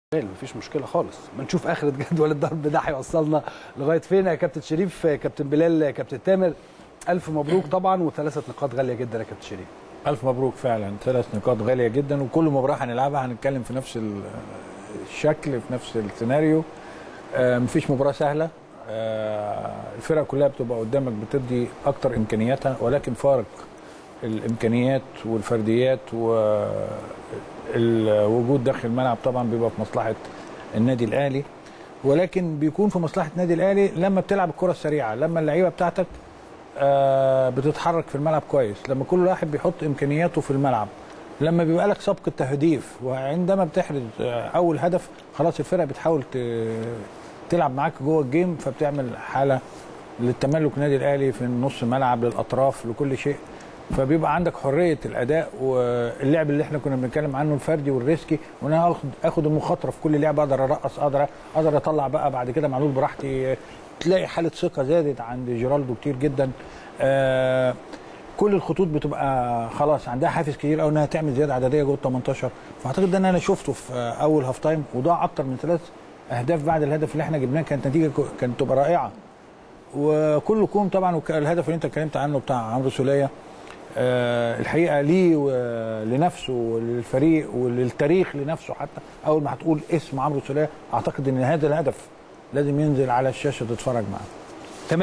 مفيش مشكله خالص ما نشوف اخره جدول الضرب ده هيوصلنا لغايه فين يا كابتن شريف كابتن بلال كابتن تامر الف مبروك طبعا وثلاثه نقاط غاليه جدا يا كابتن شريف ألف مبروك فعلا ثلاث نقاط غالية جدا وكل مباراة هنلعبها هنتكلم في نفس ال- الشكل في نفس السيناريو آه، مفيش مباراة سهلة آه، الفرق كلها بتبقى قدامك بتدي أكتر إمكانياتها ولكن فارق الإمكانيات والفرديات والوجود داخل الملعب طبعا بيبقى في مصلحة النادي الأهلي ولكن بيكون في مصلحة النادي الأهلي لما بتلعب الكرة السريعة لما اللعيبة بتاعتك آه، بتتحرك في الملعب كويس لما كل واحد بيحط امكانياته في الملعب لما بيبقى لك سبق التهديف وعندما بتحرز آه، اول هدف خلاص الفرقه بتحاول ت- تلعب معاك جوه الجيم فبتعمل حاله للتملك النادي الاهلي في النص ملعب للاطراف لكل شيء فبيبقى عندك حريه الاداء واللعب اللي احنا كنا بنتكلم عنه الفردي والريسكي وان انا اخد اخد المخاطره في كل لعبه اقدر ارقص اقدر اقدر اطلع بقى بعد كده معلول براحتي تلاقي حاله ثقه زادت عند جيرالدو كتير جدا آه كل الخطوط بتبقى خلاص عندها حافز كتير قوي انها تعمل زياده عدديه جوه ال 18 فاعتقد ده ان انا شفته في اول هاف تايم وضاع اكتر من ثلاث اهداف بعد الهدف اللي احنا جبناه كانت نتيجه كو- كانت تبقى رائعه وكل كوم طبعا وك- الهدف اللي انت اتكلمت عنه بتاع عمرو سوليه آه، الحقيقه ليه ولنفسه وللفريق وللتاريخ لنفسه حتى اول ما هتقول اسم عمرو سوليه اعتقد ان هذا الهدف لازم ينزل على الشاشه تتفرج معاه